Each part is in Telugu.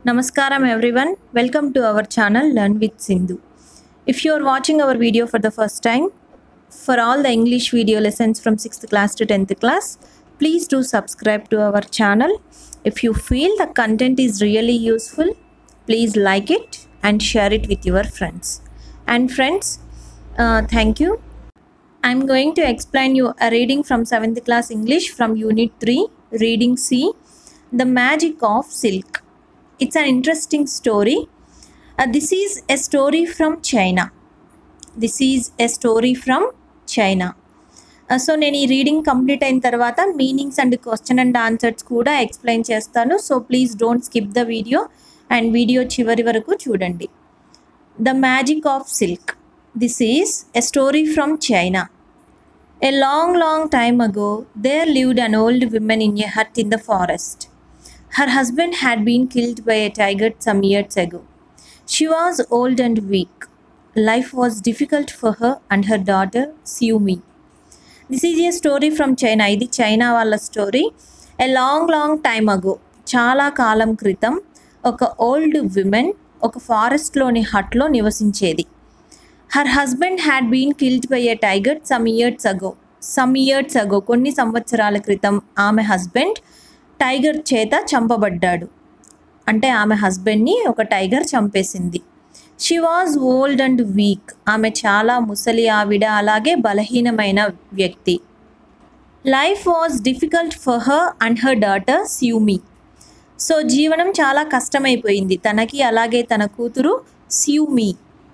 Namaskaram everyone. Welcome to our channel Learn with Sindhu. If you are watching our video for the first time, for all the English video lessons from 6th class to 10th class, please do subscribe to our channel. If you feel the content is really useful, please like it and share it with your friends. And friends, uh, thank you. I'm going to explain you a reading from 7th class English from Unit 3, Reading C, The Magic of Silk. It's an interesting story. Uh, this is a story from China. This is a story from China so నేను ఈ రీడింగ్ కంప్లీట్ అయిన తర్వాత meanings and question and answers కూడా ఎక్స్ప్లెయిన్ చేస్తాను so please don't skip the video and video చివరి వరకు చూడండి the magic of silk this is a story from China A long, long time ago, there lived an old woman in a hut in the forest. Her husband had been killed by a tiger some years ago. She was old and weak. Life was difficult for her and her daughter, Xiumi. This is a story from China ఇది చైనా వాళ్ళ story a long long time ago చాలా కాలం క్రితం ఒక ఓల్డ్ విమెన్ ఒక ఫారెస్ట్లోని హట్లో నివసించేది her husband had been killed by a tiger some years ago some years ago కొన్ని సంవత్సరాల క్రితం ఆమె హస్బెండ్ టైగర్ చేత చంపబడ్డాడు అంటే ఆమె హస్బెండ్ని ఒక టైగర్ చంపేసింది she was old and weak ఆమె చాలా ముసలి ఆవిడ అలాగే బలహీనమైన వ్యక్తి life was difficult for her and her daughter Xiumi so జీవనం చాలా కష్టమైపోయింది తనకి అలాగే తన కూతురు Xiumi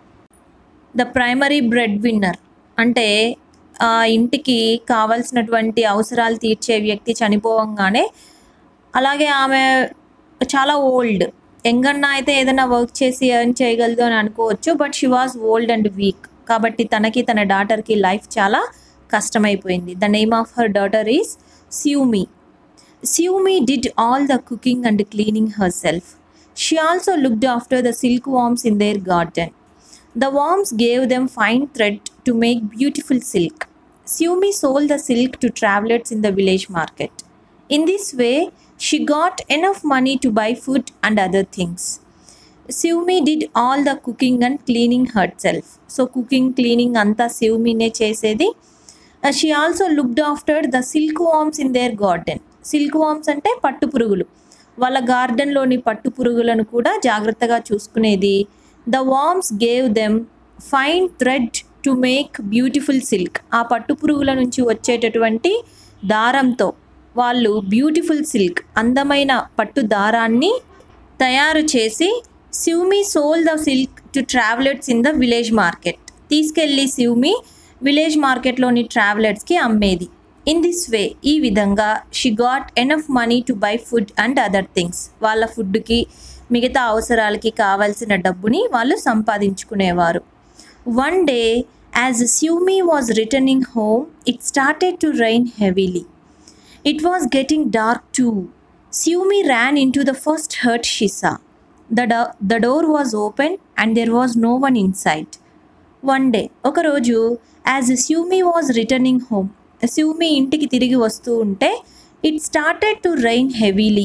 the primary breadwinner అంటే ఆ ఇంటికి కావాల్సినటువంటి అవసరాలు తీర్చే వ్యక్తి చనిపోవంగానే అలాగే ఆమె చాలా ఓల్డ్ ఎంగన్నా అయితే ఏదైనా వర్క్ చేసి ఎర్న్ చేయగలదు అని అనుకోవచ్చు but she was old and weak కాబట్టి తనకి తన డాటర్కి లైఫ్ చాలా కష్టమైపోయింది the name of her daughter is Xiumi Xiumi did all the cooking and cleaning herself she also looked after the silkworms in their garden The worms gave them fine thread to make beautiful silk. Sumi sold the silk to travelers in the village market. In this way, she got enough money to buy food and other things. Sumi did all the cooking and cleaning herself. So, cooking, cleaning anta Siumine chesedi. Uh, she also looked after the silkworms in their garden. Silk అంటే పట్టు పురుగులు వాళ్ళ గార్డెన్లోని పట్టు పురుగులను కూడా జాగ్రత్తగా చూసుకునేది the worms gave them fine thread to make beautiful silk ఆ పట్టు పురుగుల నుంచి వచ్చేటటువంటి దారంతో వాళ్ళు బ్యూటిఫుల్ సిల్క్ అందమైన పట్టు దారాన్ని తయారు చేసి Siumi sold the silk to travellers in the village market తీసుకెళ్ళి సివ్మి విలేజ్ మార్కెట్లోని ట్రావెలర్స్కి అమ్మేది ఇన్ దిస్ వే ఈ విధంగా she got enough money to buy food and other things వాళ్ళ ఫుడ్కి మిగతా అవసరాలకి కావాల్సిన డబ్బుని వాళ్ళు సంపాదించుకునేవారు one day as Siumi was returning home it started to rain heavily it was getting dark too Siumi ran into the first hut she saw the the door was open and there was no one inside one day ఒకరోజు as Siumi was returning home Siumi ఇంటికి తిరిగి వస్తూ ఉంటే it started to rain heavily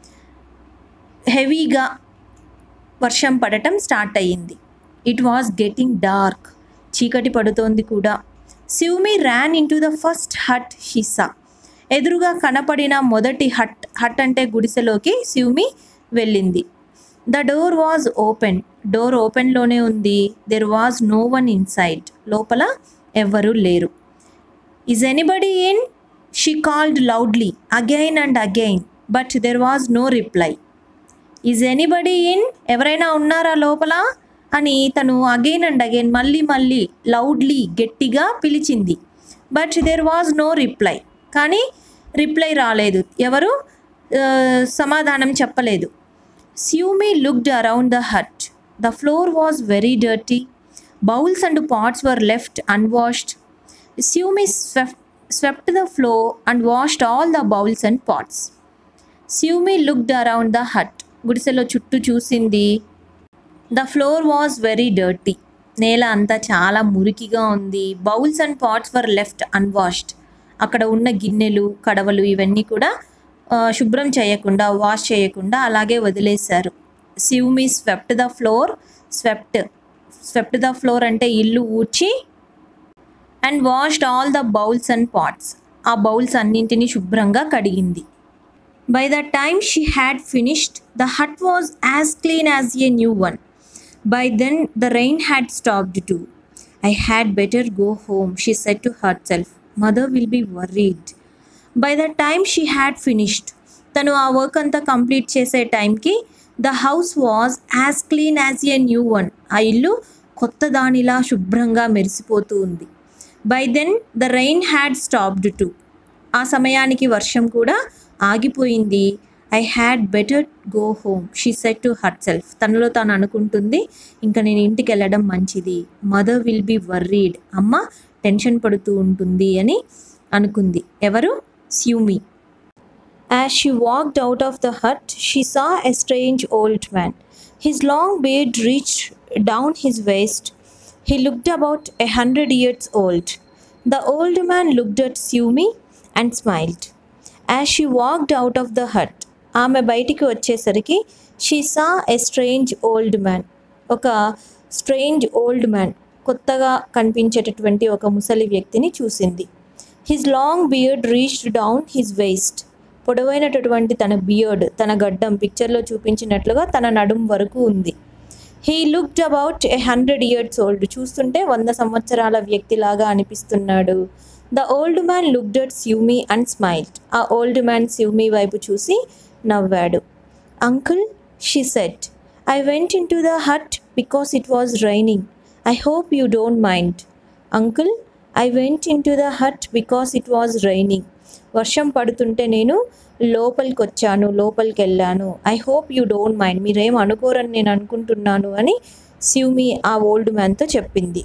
హెవీగా వర్షం పడటం స్టార్ట్ అయ్యింది ఇట్ వాజ్ గెటింగ్ డార్క్ చీకటి పడుతోంది కూడా Siumi ran into the first hut she saw ఎదురుగా కనపడిన మొదటి హట్ హట్ అంటే గుడిసెలోకి శివమి వెళ్ళింది the door was open door ఓపెన్లోనే ఉంది there was no one inside లోపల ఎవ్వరూ లేరు is anybody in she called loudly again and again but there was no reply is anybody in ఎవరైనా ఉన్నారా లోపల అని తను అగైన్ అండ్ అగైన్ మళ్ళీ మళ్ళీ లౌడ్లీ గట్టిగా పిలిచింది but there was no reply కానీ రిప్లై రాలేదు ఎవరు సమాధానం చెప్పలేదు Siumi looked around the hut the floor was very dirty bowls and pots were left unwashed Siumi swept swept the floor and washed all the bowls and pots Siumi looked around the hut గుడిసెలో చుట్టూ చూసింది the floor was very dirty నేల అంతా చాలా మురికిగా ఉంది bowls and pots were left unwashed అక్కడ ఉన్న గిన్నెలు కడవలు ఇవన్నీ కూడా ఆ, శుభ్రం చేయకుండా వాష్ చేయకుండా అలాగే వదిలేశారు Siumi swept the floor swept swept the floor అంటే ఇల్లు ఊడ్చి and washed all the bowls and pots ఆ బౌల్స్ అన్నింటినీ శుభ్రంగా కడిగింది by the time she had finished the hut was as clean as a new one by then the rain had stopped too I had better go home she said to herself mother will be worried by the time she had finished తను ఆ వర్క్ అంతా కంప్లీట్ చేసే టైంకి the house was as clean as a new one ఆ ఇల్లు కొత్త దానిలా శుభ్రంగా మెరిసిపోతూ ఉంది by then the rain had stopped too ఆ సమయానికి వర్షం కూడా ఆగిపోయింది I had better go home she said to herself తనలో తాను అనుకుంటుంది ఇంకా నేను ఇంటికి వెళ్ళడం మంచిది మదర్ విల్ బి వర్రీడ్ అమ్మ టెన్షన్ పడుతూ ఉంటుంది అని అనుకుంది ఎవరు స్యూమి As she walked out of the hut, she saw a strange old man. His long beard reached down his waist. He looked about a hundred years old. The old man looked at Sumi and smiled. As she walked out of the hut, ఆమె బయటికి వచ్చేసరికి she saw a strange old man ఒక స్ట్రేంజ్ ఓల్డ్ మ్యాన్ కొత్తగా కనిపించేటటువంటి ఒక ముసలి వ్యక్తిని చూసింది his long beard reached down his waist పొడవైనటువంటి తన బియర్డ్ తన గడ్డం పిక్చర్లో చూపించినట్లుగా తన నడుం వరకు ఉంది he looked about a hundred years old చూస్తుంటే వంద సంవత్సరాల వ్యక్తిలాగా అనిపిస్తున్నాడు the old man looked at Siumi and smiled ఆ ఓల్డ్ మ్యాన్ స్యూమి వైపు చూసి నవ్వాడు uncle she said I went into the hut because it was raining I hope you don't mind uncle I went into the hut because it was raining వర్షం పడుతుంటే నేను లోపలికి వచ్చాను లోపలికి వెళ్ళాను I hope you don't mind మీరేం అనుకోరని నేను అనుకుంటున్నాను అని స్యూమి ఆ ఓల్డ్ మ్యాన్తో చెప్పింది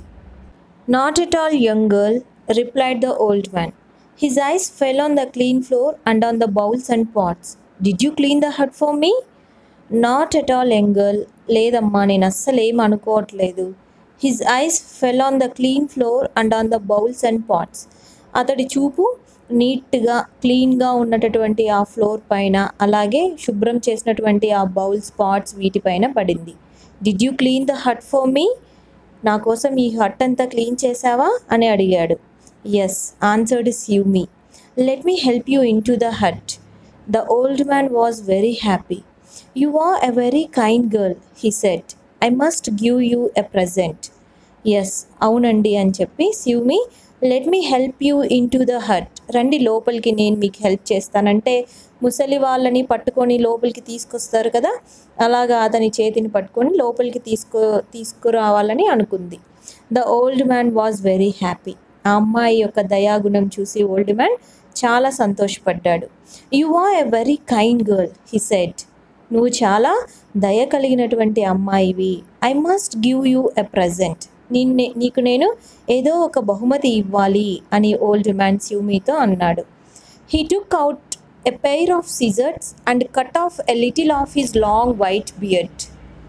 not at all young girl replied the old man his eyes fell on the clean floor and on the bowls and pots did you clean the hut for me not at all young girl లేదమ్మా నేను అస్సలు ఏం అనుకోవట్లేదు his eyes fell on the clean floor and on the bowls and pots అతడి చూపు నీట్గా క్లీన్గా ఉన్నటటువంటి ఆ ఫ్లోర్ పైన అలాగే శుభ్రం చేసినటువంటి ఆ బౌల్స్ పాట్స్ వీటిపైన పడింది did you clean the hut for me నా కోసం ఈ హట్ అంతా క్లీన్ చేసావా అని అడిగాడు yes answered Siumi let me help you into the hut the old man was very happy you are a very kind girl he said I must give you a present yes అవునండి అని చెప్పి Siumi let me help you into the hut రండి లోపలికి నేను మీకు హెల్ప్ చేస్తానంటే ముసలి వాళ్ళని పట్టుకొని లోపలికి తీసుకొస్తారు కదా అలాగా అతని చేతిని పట్టుకొని లోపలికి తీసుకు తీసుకురావాలని అనుకుంది the old man was very happy ఆ అమ్మాయి యొక్క దయాగుణం చూసి ఓల్డ్ మ్యాన్ చాలా సంతోషపడ్డాడు you are a very kind girl he said నువ్వు చాలా దయ కలిగినటువంటి అమ్మాయివి I must give you a present నిన్నే నీకు నేను ఏదో ఒక బహుమతి ఇవ్వాలి అని ఓల్డ్ మ్యాన్ స్యూమీతో అన్నాడు he took out a pair of scissors and cut off a little of his long white beard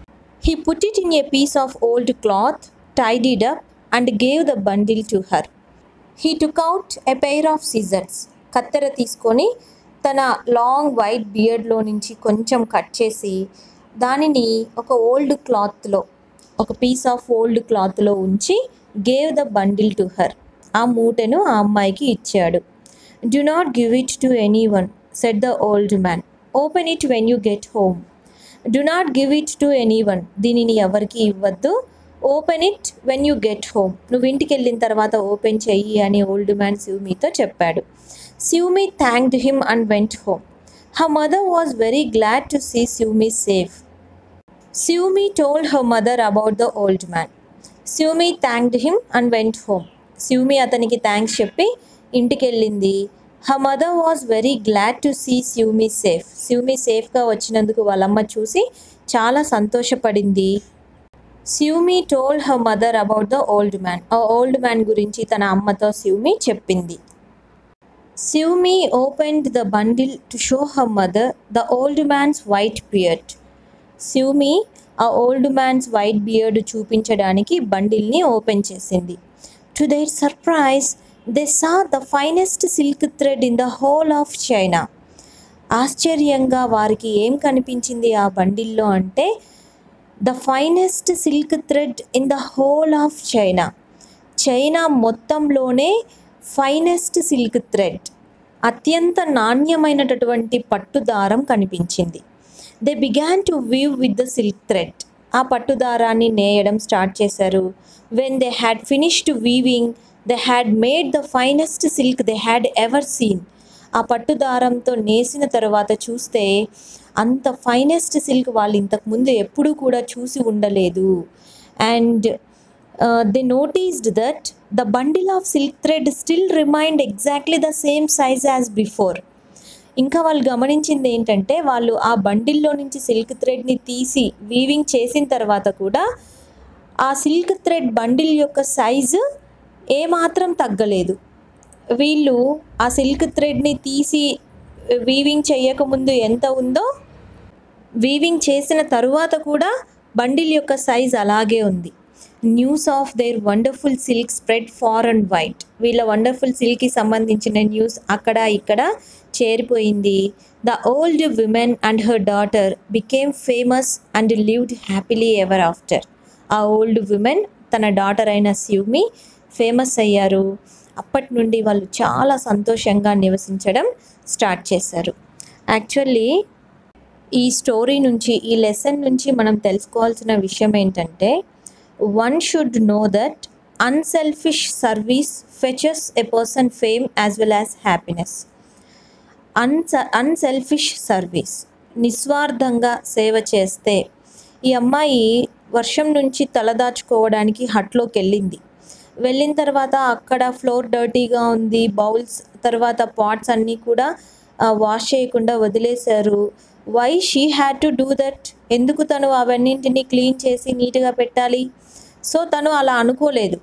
he put it in a piece of old cloth tied it up and gave the bundle to her he took out a pair of scissors కత్తెర తీసుకొని తన లాంగ్ వైట్ బియర్డ్లో నుంచి కొంచెం కట్ చేసి దానిని ఒక ఓల్డ్ క్లాత్లో ఒక పీస్ ఆఫ్ ఓల్డ్ క్లాత్లో ఉంచి gave the bundle to her ఆ మూటను ఆ అమ్మాయికి ఇచ్చాడు do not give it to anyone said the old man open it when you get home do not give it to anyone దీనిని ఎవరికి ఇవ్వద్దు open it when you get home నువ్వు ఇంటికి వెళ్ళిన తర్వాత ఓపెన్ చెయ్యి అని ఓల్డ్ మ్యాన్ శివమీతో చెప్పాడు Siumi thanked him and went home her mother was very glad to see Siumi safe Siumi told her mother about the old man Siumi thanked him and went home Siumi అతనికి థ్యాంక్స్ చెప్పి ఇంటికి వెళ్ళింది her mother was very glad to see Siumi safe Siumi సేఫ్గా వచ్చినందుకు వాళ్ళమ్మ చూసి చాలా సంతోషపడింది Siumi told her mother about the old man ఆ ఓల్డ్ మ్యాన్ గురించి తన అమ్మతో శివమి చెప్పింది Siumi opened the bundle to show her mother the old man's white beard Siumi ఆ ఓల్డ్ మ్యాన్స్ వైట్ బియర్డ్ చూపించడానికి బండిల్ని ఓపెన్ చేసింది to their surprise they saw the finest silk thread in the whole of China ఆశ్చర్యంగా వారికి ఏం కనిపించింది ఆ బండిల్లో అంటే the finest silk thread in the whole of China China మొత్తంలోనే ఫైనెస్ట్ సిల్క్ థ్రెడ్ అత్యంత నాణ్యమైనటువంటి పట్టు దారం కనిపించింది they began to weave with the silk thread ఆ పట్టు దారాన్ని నేయడం స్టార్ట్ చేశారు when they had finished weaving they had made the finest silk they had ever seen ఆ పట్టు దారంతో నేసిన తర్వాత చూస్తే అంత ఫైనెస్ట్ సిల్క్ వాళ్ళు ఇంతకుముందు ఎప్పుడూ కూడా చూసి ఉండలేదు and they noticed that the bundle of silk thread still remained exactly the same size as before ఇంకా వాళ్ళు గమనించింది ఏంటంటే వాళ్ళు ఆ బండిల్లో నుంచి సిల్క్ థ్రెడ్ని తీసి వీవింగ్ చేసిన తర్వాత కూడా ఆ సిల్క్ థ్రెడ్ బండిల్ యొక్క సైజు ఏమాత్రం తగ్గలేదు వీళ్ళు ఆ సిల్క్ థ్రెడ్ని తీసి వీవింగ్ చేయకముందు ఎంత ఉందో వీవింగ్ చేసిన తరువాత కూడా బండిల్ యొక్క సైజ్ అలాగే ఉంది news of their wonderful silk spread far and wide వీళ్ళ వండర్ఫుల్ సిల్క్కి సంబంధించిన న్యూస్ అక్కడ ఇక్కడ చేరిపోయింది the old women and her daughter became famous and lived happily ever after ఆ ఓల్డ్ విమెన్ తన డాటర్ అయిన శివ్మి ఫేమస్ అయ్యారు అప్పటి నుండి వాళ్ళు చాలా సంతోషంగా నివసించడం స్టార్ట్ చేశారు యాక్చువల్లీ ఈ స్టోరీ నుంచి ఈ లెసన్ నుంచి మనం తెలుసుకోవాల్సిన విషయం ఏంటంటే one should know that unselfish service fetches a person fame as well as happiness అన్స అన్సెల్ఫిష్ సర్వీస్ నిస్వార్థంగా సేవ చేస్తే ఈ అమ్మాయి వర్షం నుంచి తలదాచుకోవడానికి హట్లోకి వెళ్ళింది వెళ్ళిన తర్వాత అక్కడ ఫ్లోర్ డర్టీగా ఉంది బౌల్స్ తర్వాత పాట్స్ అన్నీ కూడా వాష్ చేయకుండా వదిలేశారు why she had to do that ఎందుకు తను అవన్నింటినీ క్లీన్ చేసి నీట్గా పెట్టాలి సో తను అలా అనుకోలేదు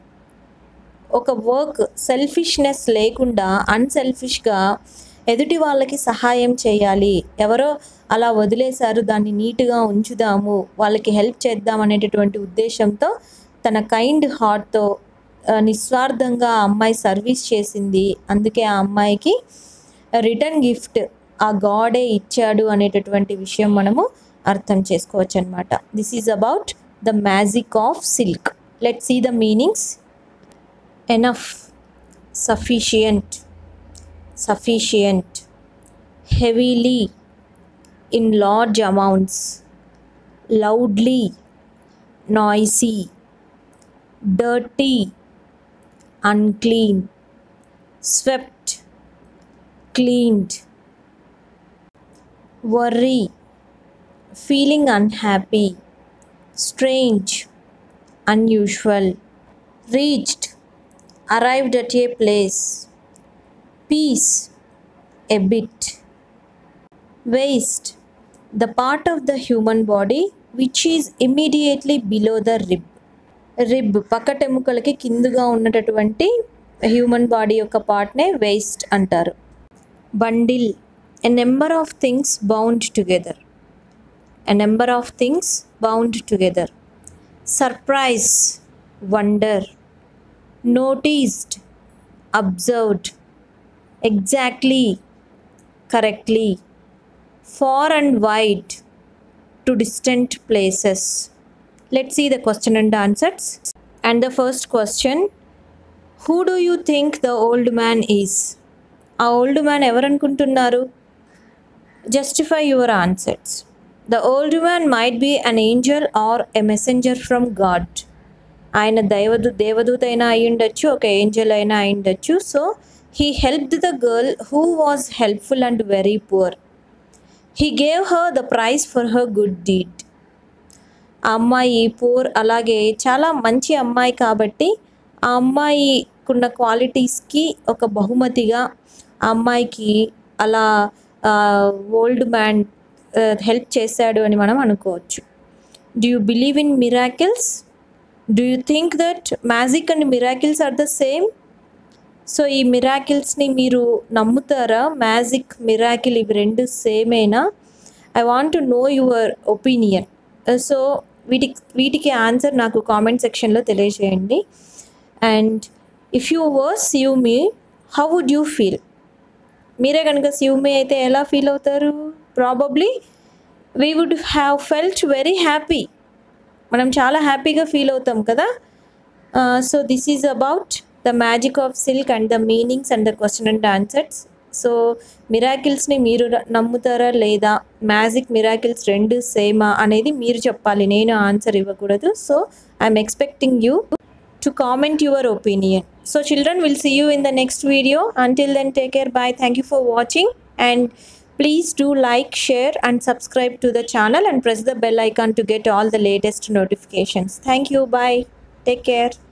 ఒక వర్క్ సెల్ఫిష్నెస్ లేకుండా అన్సెల్ఫిష్గా ఎదుటి వాళ్ళకి సహాయం చేయాలి ఎవరో అలా వదిలేశారు దాన్ని నీట్గా ఉంచుదాము వాళ్ళకి హెల్ప్ చేద్దాం అనేటటువంటి ఉద్దేశంతో తన కైండ్ హార్ట్తో నిస్వార్థంగా ఆ అమ్మాయి సర్వీస్ చేసింది అందుకే ఆ అమ్మాయికి రిటర్న్ గిఫ్ట్ ఆ గాడే ఇచ్చాడు అనేటటువంటి విషయం మనము అర్థం చేసుకోవచ్చు అనమాట this is about the magic of silk let see the meanings enough sufficient sufficient heavily in large amounts loudly noisy dirty unclean, swept, cleaned, worry, feeling unhappy, strange, unusual, reached, arrived at a place, peace, a bit, waist, the part of the human body which is immediately below the rib. Rib పక్కటెముకలకి కిందుగా ఉన్నటటువంటి హ్యూమన్ బాడీ యొక్క పార్ట్నే వేస్ట్ అంటారు bundle a number of things bound together a number of things bound together surprise wonder noticed observed exactly correctly far and wide to distant places let's see the question and answers and the first question who do you think the old man is ఆ ఓల్డ్ మ్యాన్ ఎవరు అనుకుంటున్నారు justify your answers the old man might be an angel or a messenger from God ఆయన దైవదూ దేవదూత అయినా అయి ఉండొచ్చు ఒక ఏంజల్ అయినా అయి ఉండొచ్చు so he helped the girl who was helpful and very poor he gave her the prize for her good deed ఆ అమ్మాయి పూర్ అలాగే చాలా మంచి అమ్మాయి కాబట్టి ఆ అమ్మాయికున్న క్వాలిటీస్కి ఒక బహుమతిగా ఆ అమ్మాయికి అలా ఓల్డ్ మ్యాన్ హెల్ప్ చేశాడు అని మనం అనుకోవచ్చు do you believe in miracles do you think that magic and miracles are the same so ఈ మిరాకిల్స్ని మీరు నమ్ముతారా మ్యాజిక్ మిరాకిల్ ఇవి రెండు సేమేనా I want to know your opinion so వీటికి వీటికి ఆన్సర్ నాకు కామెంట్ సెక్షన్లో తెలియజేయండి and if you were you me how would you feel మీరే కనుక శివమే అయితే ఎలా ఫీల్ అవుతారు probably we would have felt very happy మనం చాలా హ్యాపీగా ఫీల్ అవుతాం కదా so this is about the magic of silk and the meanings and the question and answers so మిరాకిల్స్ని మీరు ర- నమ్ముతారా లేదా మ్యాజిక్ మిరాకిల్స్ రెండు సేమా అనేది మీరు చెప్పాలి నేను ఆన్సర్ ఇవ్వకూడదు so I'm expecting you to comment your opinion so children will see you in the next video until then take care bye thank you for watching and please do like share and subscribe to the channel and press the bell icon to get all the latest notifications thank you bye take care